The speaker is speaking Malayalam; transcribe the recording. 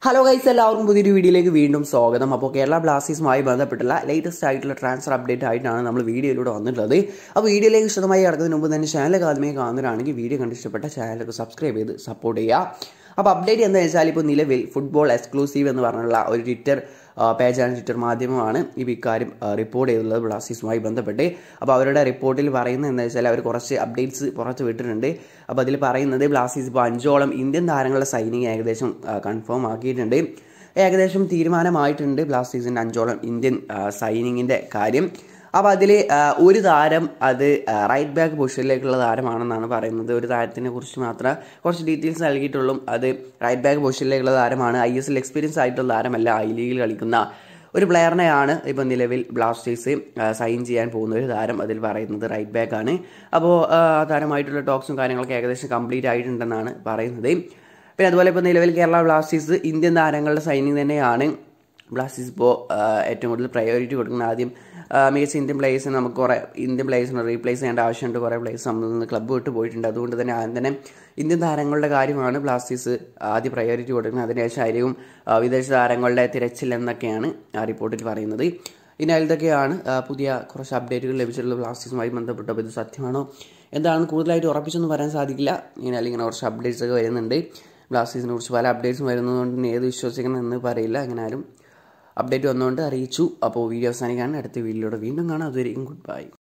ഹലോ ഗൈസ് എല്ലാവർക്കും പുതിയൊരു വീഡിയോയിലേക്ക് വീണ്ടും സ്വാഗതം അപ്പോൾ കേരള ബ്ലാസ്റ്റേഴ്സുമായി ബന്ധപ്പെട്ടുള്ള ലേറ്റസ്റ്റ് ആയിട്ടുള്ള ട്രാൻസ്ഫർ അപ്ഡേറ്റ് ആയിട്ടാണ് നമ്മൾ വീഡിയോയിലൂടെ വന്നിട്ടുള്ളത് അപ്പോൾ വീഡിയോയിലേക്ക് വിശദമായി കിടക്കുന്നതിന് മുമ്പ് തന്നെ ചാനൽ ആദ്യമേ കാണുന്നവരാണെങ്കിൽ വീഡിയോ കണ്ട് ഇഷ്ടപ്പെട്ട ചാനലൊക്കെ സബ്സ്ക്രൈബ് ചെയ്ത് സപ്പോർട്ട് ചെയ്യുക അപ്പോൾ അപ്ഡേറ്റ് എന്താ വെച്ചാൽ ഇപ്പോൾ നിലവിൽ ഫുട്ബോൾ എക്സ്ക്ലൂസീവ് എന്ന് പറഞ്ഞുള്ള ഒരു ട്വിറ്റർ പേജാണ് ട്വിറ്റർ മാധ്യമമാണ് ഈ ഇക്കാര്യം റിപ്പോർട്ട് ചെയ്തിട്ടുള്ളത് ബ്ലാസ്റ്റേഴ്സുമായി ബന്ധപ്പെട്ട് അപ്പോൾ അവരുടെ റിപ്പോർട്ടിൽ പറയുന്നത് എന്താ വെച്ചാൽ അവർ കുറച്ച് അപ്ഡേറ്റ്സ് പുറത്ത് വിട്ടിട്ടുണ്ട് അപ്പോൾ അതിൽ പറയുന്നത് ബ്ലാസ്റ്റേഴ്സ് ഇപ്പോൾ അഞ്ചോളം ഇന്ത്യൻ താരങ്ങളുടെ സൈനിങ് ഏകദേശം കൺഫേം ആക്കിയിട്ടുണ്ട് ഏകദേശം തീരുമാനമായിട്ടുണ്ട് ബ്ലാസ്റ്റേഴ്സിൻ്റെ അഞ്ചോളം ഇന്ത്യൻ സൈനിങ്ങിൻ്റെ കാര്യം അപ്പോൾ അതിൽ ഒരു താരം അത് റൈറ്റ് ബാക്ക് പൊസിഷനിലേക്കുള്ള താരമാണെന്നാണ് പറയുന്നത് ഒരു താരത്തിനെ കുറിച്ച് മാത്രം കുറച്ച് ഡീറ്റെയിൽസ് നൽകിയിട്ടുള്ളൂ അത് റൈറ്റ് ബാക്ക് പൊസിഷനിലേക്കുള്ള താരമാണ് ഐ എസ് എൽ എക്സ്പീരിയൻസ് ആയിട്ടുള്ള താരമല്ല ഐ ലീഗിൽ കളിക്കുന്ന ഒരു പ്ലെയറിനെയാണ് ഇപ്പം നിലവിൽ ബ്ലാസ്റ്റേഴ്സ് സൈൻ ചെയ്യാൻ പോകുന്ന ഒരു താരം അതിൽ പറയുന്നത് റൈറ്റ് ബാക്ക് ആണ് അപ്പോൾ താരമായിട്ടുള്ള ടോക്സും കാര്യങ്ങളൊക്കെ ഏകദേശം കംപ്ലീറ്റ് ആയിട്ടുണ്ടെന്നാണ് പറയുന്നത് പിന്നെ അതുപോലെ ഇപ്പോൾ നിലവിൽ കേരള ബ്ലാസ്റ്റേഴ്സ് ഇന്ത്യൻ താരങ്ങളുടെ സൈനിങ് തന്നെയാണ് ബ്ലാസ്റ്റേഴ്സ് ഇപ്പോൾ ഏറ്റവും കൂടുതൽ പ്രയോറിറ്റി കൊടുക്കുന്നത് ആദ്യം മികച്ച ഇന്ത്യൻ പ്ലേയേഴ്സിന് നമുക്ക് കുറേ ഇന്ത്യൻ പ്ലേയേഴ്സിനെ റീപ്ലേസ് ചെയ്യേണ്ട ആവശ്യമുണ്ട് കുറേ പ്ലേയേഴ്സ് നമ്മൾ നിന്ന് ക്ലബ്ബ് വിട്ട് പോയിട്ടുണ്ട് അതുകൊണ്ട് തന്നെ ആദ്യം തന്നെ ഇന്ത്യൻ താരങ്ങളുടെ കാര്യമാണ് ബ്ലാസ്റ്റേഴ്സ് ആദ്യം പ്രയോറിറ്റി കൊടുക്കുന്നത് അതിനുശേഷമായിരിക്കും വിദേശ താരങ്ങളുടെ തിരച്ചിൽ എന്നൊക്കെയാണ് ആ റിപ്പോർട്ടിൽ പറയുന്നത് ഇനി ഇതൊക്കെയാണ് പുതിയ കുറച്ച് അപ്ഡേറ്റുകൾ ലഭിച്ചിട്ടുള്ള ബ്ലാസ്റ്റേഴ്സുമായി ബന്ധപ്പെട്ട് അപ്പോൾ ഇത് സത്യമാണോ എന്താണെന്ന് കൂടുതലായിട്ട് ഉറപ്പിച്ചൊന്നും പറയാൻ സാധിക്കില്ല ഇനി അല്ലെങ്കിൽ ഇങ്ങനെ കുറച്ച് അപ്ഡേറ്റ്സ് ഒക്കെ വരുന്നുണ്ട് ബ്ലാസ്റ്റേഴ്സിനെ കുറിച്ച് പല അപ്ഡേറ്റ്സും വരുന്നതുകൊണ്ട് ഏത് വിശ്വസിക്കണം എന്ന് പറയില്ല എങ്ങനെയാലും അപ്ഡേറ്റ് വന്നുകൊണ്ട് അറിയിച്ചു അപ്പോൾ വീഡിയോ അവസാനിക്കാണ് അടുത്ത വീഡിയോയുടെ വീണ്ടും കാണാം അതുവരെയും ഗുഡ് ബൈ